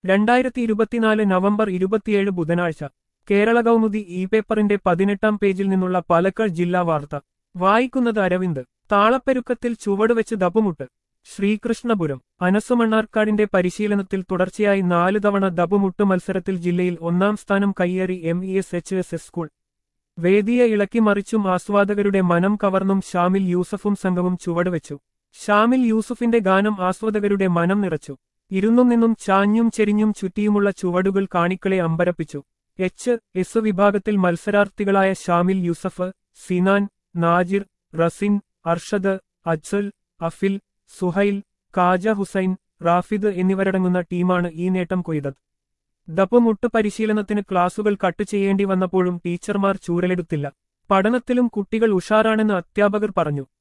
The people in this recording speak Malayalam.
രണ്ടായിരത്തി ഇരുപത്തിനാല് നവംബർ ഇരുപത്തിയേഴ് ബുധനാഴ്ച കേരള കൗമുദി ഇ പേപ്പറിന്റെ പതിനെട്ടാം പേജിൽ നിന്നുള്ള പാലക്കാട് ജില്ലാ വാർത്ത വായിക്കുന്നത് അരവിന്ദ് താളപ്പെരുക്കത്തിൽ ചുവടുവെച്ച് ദപ്പുമുട്ട് ശ്രീകൃഷ്ണപുരം അനസുമണ്ണാർക്കാടിന്റെ പരിശീലനത്തിൽ തുടർച്ചയായി നാലു തവണ ദപ്പുമുട്ട് മത്സരത്തിൽ ജില്ലയിൽ ഒന്നാം സ്ഥാനം കയ്യേറി M E S H S S school വേദിയെ ഇളക്കിമറിച്ചും ആസ്വാദകരുടെ മനം കവർന്നും ഷാമിൽ യൂസഫും സംഘവും ചുവടുവെച്ചു ഷാമിൽ യൂസുഫിന്റെ ഗാനം ആസ്വാദകരുടെ മനം നിറച്ചു ഇരുന്നും നിന്നും ചാഞ്ഞും ചെരിഞ്ഞും ചുറ്റിയുമുള്ള ചുവടുകൾ കാണിക്കളെ അമ്പരപ്പിച്ചു എച്ച് എസ് വിഭാഗത്തിൽ മത്സരാർത്ഥികളായ ഷാമിൽ യൂസഫ് സിനാൻ നാജിർ റസിൻ അർഷദ് അജ്സൽ അഫിൽ സുഹൈൽ കാജ ഹുസൈൻ റാഫിദ് എന്നിവരടങ്ങുന്ന ടീമാണ് ഈ നേട്ടം കൊയ്തത് ദപ്പുമുട്ട് പരിശീലനത്തിന് ക്ലാസുകൾ കട്ട് ചെയ്യേണ്ടി വന്നപ്പോഴും ടീച്ചർമാർ ചൂരലെടുത്തില്ല പഠനത്തിലും കുട്ടികൾ ഉഷാറാണെന്ന് അധ്യാപകർ പറഞ്ഞു